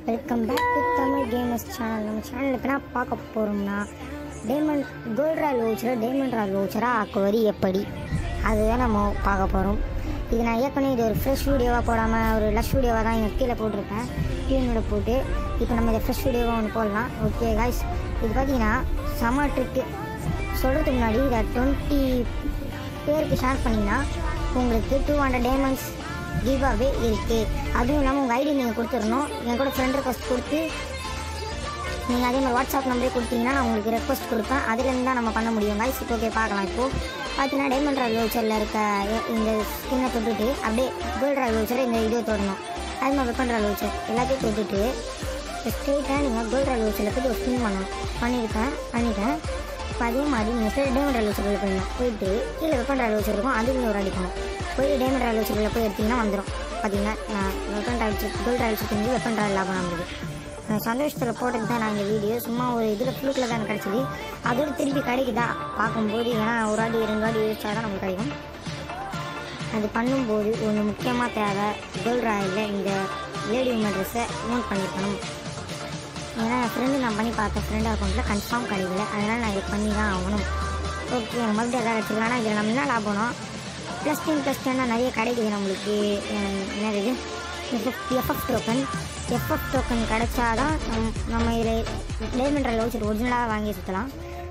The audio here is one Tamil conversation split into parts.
welcome back to Tamil gamers channel நம்ம சேனல் இப்போ நான் பார்க்க போகிறோம்னா டைமண்ட் கோல்ட் ராயல் வவுச்சரை டைமண்ட் ராயல் வவுச்சராக ஆக்குவது எப்படி அதுதான் நம்ம பார்க்க போகிறோம் இது நான் ஏற்கனவே இது ஒரு ஃப்ரெஷ் வீடியோவாக போடாமல் ஒரு லஷ் வீடியோவாக தான் இங்கே கீழே போட்டிருப்பேன் டியூனோட போட்டு இப்போ நம்ம இதை ஃப்ரெஷ் வீடியோவாக ஒன்று போடலாம் ஓகே காய்ஸ் இது பார்த்தீங்கன்னா செம ட்ரிக்கு சொல்கிறதுக்கு முன்னாடி இதை டுவெண்ட்டி பேருக்கு ஷேர் பண்ணிங்கன்னா உங்களுக்கு டூ ஹண்ட்ரட் டைமண்ட்ஸ் கிவ்அவே இருக்குது அதுவும் இல்லாமல் உங்கள் ஐடி நீங்கள் கொடுத்துடணும் என் கூட ஃப்ரெண்ட் ரெக்வஸ்ட் கொடுத்து நீங்கள் அதே மாதிரி வாட்ஸ்அப் நம்பரே கொடுத்தீங்கன்னா நான் உங்களுக்கு ரெக்வஸ்ட் கொடுப்பேன் அதுலேருந்து தான் நம்ம பண்ண முடியும் guys இப்போ ஓகே பார்க்கலாம் இப்போது பார்த்தீங்கன்னா டைமண்ட் ராயல் வவுச்சரில் இருக்க எ- இந்த ஸ்கின்னை தொட்டுட்டு அப்படியே கோல்ட் ராயல் வவுச்சரை இந்த இதை தொடணும் அது மாதிரி வெப்பன் ராயல் வவுச்சர் எல்லாத்தையும் தொட்டுட்டு ஸ்ட்ரெயிட்டாக நீங்கள் கோல்ட் ராயல் வவுச்சரில் போய்ட்டு ஒரு ஸ்பின் பண்ணணும் பண்ணியிருக்கேன் பண்ணிட்டேன் இப்போ அதே மாதிரி நீங்கள் போய் டைமண்ட் ராயல் வவுச்சரில் போயிடணும் போயிட்டு கீழே வெப்பன் ராயல் வவுச்சர் இருக்கும் அதுக்கு ஒரு அடிக்கணும் போய் டைமண்ட் ராயல் வவுச்சரில் போய் எடுத்தீங்கன்னா வந்துடும் பார்த்தீங்கன்னா நான் வெப்பன் ராயல் கோல்ட் ராயல் வச்சுருந்து வெப்பன் ராயல் லாபம் நம்மளுக்கு நான் சந்தோஷத்தில் போட்டது தான் நான் இந்த வீடியோ சும்மா ஒரு இதில் ஃப்ளூக்கில் தான் எனக்கு கிடச்சிது அதோட திருப்பி கிடைக்குதா பார்க்கும்போது ஏன்னா ஒரு வாட்டி ரெண்டு வாட்டி யூஸ் தான் நமக்கு கிடைக்கும் அது பண்ணும்போது ஒன்று முக்கியமாக தேவை கோல்ட் ராயலில் இந்த லேடி உமன் ட்ரெஸ்ஸை நோட் பண்ணிக்கணும் ஏன்னா என் ஃப்ரெண்டு நான் பண்ணி பார்த்தேன் ஃப்ரெண்ட் அக்கௌண்ட்டில் கன்ஃபார்ம் கிடைக்கல அதனால் நான் இதை பண்ணி தான் ஆகணும் ஓகே எனக்கு மறுபடியும் எல்லாம் கிடச்சிருக்கலாம் ஆனால் இதில் நம்ம என்ன லாபம்னா ப்ளஸ் டென் ப்ளஸ் டென்னா நிறைய கிடைக்குது நம்மளுக்கு அஹ் என்னது இது எஃப்எஃப் டோக்கன் எஃப்எஃப் டோக்கன் கிடைச்சாதான் நம் நம்ம இதில் டைமண்ட் ராயல் வச்சுட்டு ஒரிஜினலாக வாங்கி சுற்றலாம்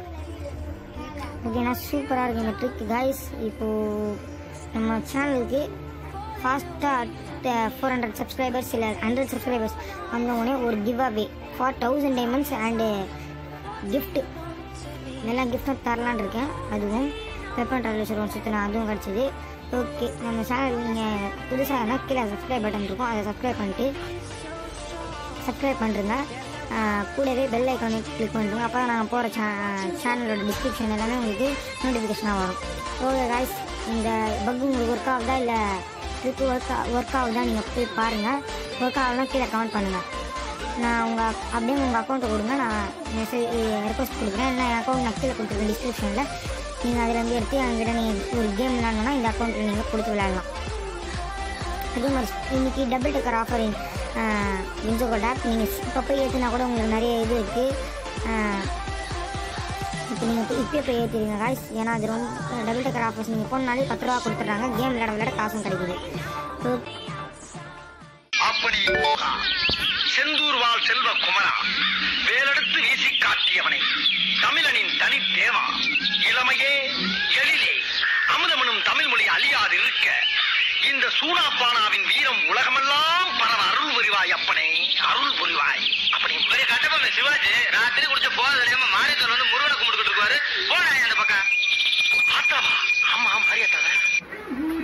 ஓகேண்ணா சூப்பராக இருக்குது இந்த ட்ரிக் கைஸ் இப்போது நம்ம சேனலுக்கு ஃபாஸ்ட்டாக ஃபோர் ஹண்ட்ரட் சப்ஸ்கிரைபர்ஸ் இல்லை ஹண்ட்ரட் சப்ஸ்கிரைபர்ஸ் வந்தவொடனே ஒரு give away four thousand diamonds and gift இதெல்லாம் கிஃப்ட்டும் தரலான்னு இருக்கேன் அதுவும் வெப்பன் ட்ராவல் ஒன் சுற்றினா அதுவும் கிடச்சிது ஓகே நம்ம சேனல் நீங்கள் புதுசாக இருந்தால் கீழே சப்ஸ்கிரைப் பட்டன் இருக்கும் அதை சப்ஸ்கிரைப் பண்ணிட்டு சப்ஸ்கிரைப் பண்ணுறங்க கூடவே பெல் ஐக்கானை கிளிக் பண்ணுறோங்க அப்போ தான் நாங்கள் போகிற சே சேனலோட டிஸ்கிரிப்ஷன் எல்லாமே உங்களுக்கு நோட்டிஃபிகேஷனாக வரும் ஓகே காய்ஸ் இந்த பக் உங்களுக்கு ஒர்க் ஆகுதா இல்லை ட்ரிப் ஒர்க் ஒர்க் ஆகுதா நீங்கள் போய் பாருங்கள் ஒர்க் ஆகுதுன்னா கீழே கமெண்ட் பண்ணுங்கள் நான் உங்கள் அப்படியே உங்கள் அக்கௌண்ட்டை கொடுங்க நான் மெசேஜ் ரெக்வஸ்ட் கொடுக்குறேன் இல்லை என் அக்கௌண்ட் நான் கீழே கொடுத்துருக்கேன் டிஸ்கிரிப்ஷனில் நீங்கள் அதிலேருந்து எடுத்து என்கிட்ட நீங்கள் ஒரு கேம் விளாட்ணுன்னா இந்த அக்கௌண்ட்டில் நீங்கள் கொடுத்து விளையாடலாம் அதே மாதிரி இன்னைக்கு டபுள் டக்கர் ஆஃபரிங் விஞ்சோகோட் ஆப் நீங்கள் இப்போ போய் ஏற்றினா கூட உங்களுக்கு நிறைய இது இருக்குது இப்போ நீங்கள் இப்போ இப்போயே போய் ஏற்றிடுங்க காய்ஸ் ஏன்னா அது ரொம்ப டபுள் டக்கர் ஆஃபர்ஸ் நீங்கள் போனாலே பத்து ரூபா கொடுத்துட்றாங்க கேம் விளையாட விளையாட காசும் கிடைக்குது ஸோ அப்படி போகா செந்தூர் வாழ் செல்வ குமரா வேலெடுத்து வீசி காட்டியவனை தமிழனின் தனி தேவா இளமையே எழிலே அமுதமனும் தமிழ் மொழி அழியாது இருக்க இந்த சூனாப்பானாவின் வீரம் உலகமெல்லாம் பரவ அருள் புரிவாய் அப்பனே அருள் புரிவாய் அப்படி பெரிய கட்டபொம்மன் சிவாஜி ராத்திரி குடிச்ச போத தெரியாம மாரியத்தன் வந்து முருகனை கும்பிட்டுக்கிட்டு இருக்காரு போனா அந்த பக்கம் ஆத்தாவா ஆமா மாரியத்தாவ